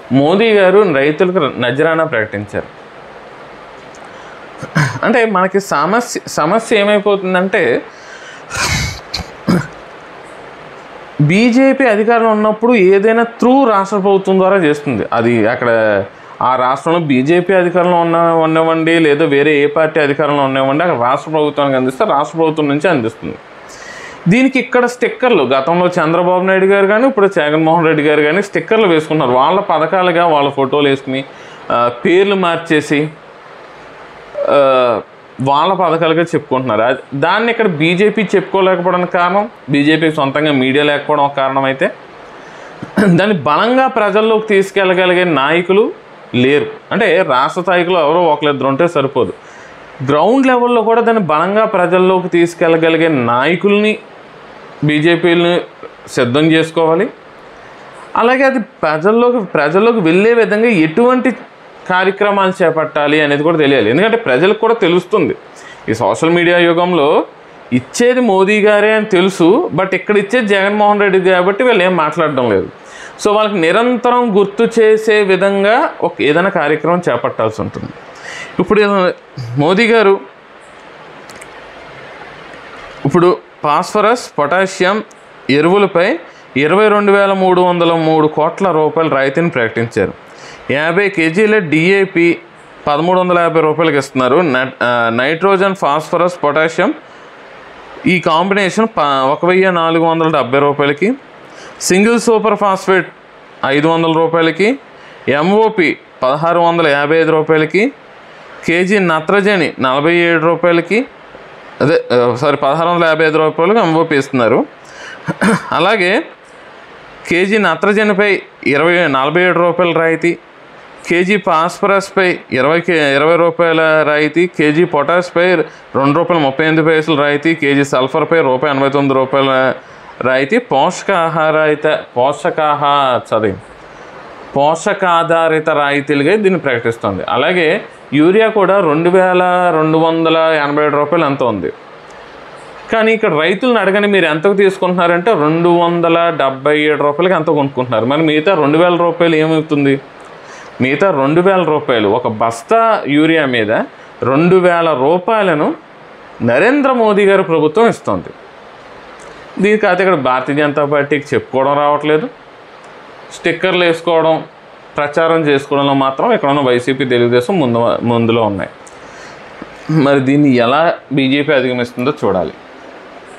మోదీ గారు రైతులకు నజరానా ప్రకటించారు అంటే మనకి సమస్య సమస్య ఏమైపోతుందంటే బీజేపీ అధికారంలో ఉన్నప్పుడు ఏదైనా త్రూ రాష్ట్ర ప్రభుత్వం ద్వారా చేస్తుంది అది అక్కడ ఆ రాష్ట్రంలో బీజేపీ అధికారంలో ఉన్న ఉన్నవ్వండి లేదా వేరే ఏ పార్టీ అధికారంలో ఉన్నవ్వండి అక్కడ రాష్ట్ర ప్రభుత్వానికి అందిస్తే రాష్ట్ర ప్రభుత్వం నుంచి అందిస్తుంది దీనికి ఇక్కడ స్టిక్కర్లు గతంలో చంద్రబాబు నాయుడు గారు కానీ ఇప్పుడు జగన్మోహన్ రెడ్డి గారు కానీ స్టిక్కర్లు వేసుకున్నారు వాళ్ళ పథకాలుగా వాళ్ళ ఫోటోలు వేసుకుని ఆ, పేర్లు మార్చేసి ఆ, వాళ్ళ పథకాలుగా చెప్పుకుంటున్నారు అది- దాన్ని ఇక్కడ బీజేపీ చెప్పుకోలేకపోవడానికి కారణం బీజేపీ సొంతంగా మీడియా లేకపోవడం ఒక కారణం అయితే దాన్ని బలంగా ప్రజల్లోకి తీసుకెళ్ళగలిగే నాయకులు లేరు అంటే రాష్ట్ర స్థాయిలో ఎవరో ఒకరిద్దరు ఉంటే సరిపోదు గ్రౌండ్ లెవెల్లో కూడా దాన్ని బలంగా ప్రజల్లోకి తీసుకెళ్ళగలిగే నాయకుల్ని బీజేపీని సిద్ధం చేసుకోవాలి అలాగే అది ప్రజల్లోకి ప్రజల్లోకి వెళ్ళే విధంగా ఎటువంటి కార్యక్రమాలు చేపట్టాలి అనేది కూడా తెలియాలి ఎందుకంటే ప్రజలకు కూడా తెలుస్తుంది ఈ సోషల్ మీడియా యుగంలో ఇచ్చేది మోదీ గారే అని తెలుసు బట్ ఇక్కడ ఇచ్చేది జగన్మోహన్ రెడ్డి కాబట్టి వీళ్ళు ఏం మాట్లాడడం లేదు సో వాళ్ళకి నిరంతరం గుర్తు చేసే విధంగా ఒక ఏదైనా కార్యక్రమం చేపట్టాల్సి ఉంటుంది ఇప్పుడు మోదీ గారు ఇప్పుడు ఫాస్ఫరస్ పొటాషియం ఎరువులపై ఇరవై రెండు వేల మూడు వందల మూడు కోట్ల రూపాయల రాయితీని ప్రకటించారు యాభై కేజీల డిఏపి పదమూడు వందల యాభై రూపాయలకి ఇస్తున్నారు నట్- ఆ, నైట్రోజన్ ఫాస్ఫరస్ పొటాషియం ఈ కాంబినేషన్ ప ఒక వెయ్యి నాలుగు వందల డెబ్బై రూపాయలకి సింగిల్ సూపర్ ఫాస్ఫేట్ ఐదు వందల రూపాయలకి ఎంఓపి పదహారు వందల యాభై ఐదు రూపాయలకి కేజీ నత్రజని నలభై ఏడు రూపాయలకి అదే ఆ, సారీ పదహారు వందల యాభై ఐదు రూపాయలకి ఎంఓపి ఇస్తున్నారు అలాగే కేజీ నత్రజనిపై ఇరవై నలభై ఏడు రూపాయల రాయితీ కేజీ ఫాస్ఫరస్పై ఇరవై కే ఇరవై రూపాయల రాయితీ కేజీ పొటాష్పై రెండు రూపాయల ముప్పై ఎనిమిది పైసలు రాయితీ కేజీ సల్ఫర్పై రూపాయి ఎనభై తొమ్మిది రూపాయల రాయితీ పోషకాహారిత పోషకాహార చదివి పోషకాధారిత రాయితీలుగా దీన్ని ప్రకటిస్తుంది అలాగే యూరియా కూడా రెండు వేల రెండు వందల ఎనభై ఏడు రూపాయలు ఎంత ఉంది కానీ ఇక్కడ రైతులను అడగని మీరు ఎంతకు తీసుకుంటున్నారంటే రెండు వందల డెబ్బై ఏడు రూపాయలకి ఎంత కొనుక్కుంటున్నారు మరి మిగతా రెండు వేల రూపాయలు ఏమవుతుంది మిగతా రెండు వేల రూపాయలు ఒక బస్తా యూరియా మీద రెండు వేల రూపాయలను నరేంద్ర మోదీ గారి ప్రభుత్వం ఇస్తుంది దీనికి అయితే ఇక్కడ భారతీయ జనతా పార్టీకి చెప్పుకోవడం రావట్లేదు స్టిక్కర్లు వేసుకోవడం ప్రచారం చేసుకోవడంలో మాత్రం ఇక్కడ ఉన్న వైసీపీ తెలుగుదేశం ముందు ముందులో ఉన్నాయి మరి దీన్ని ఎలా బీజేపీ అధిగమిస్తుందో చూడాలి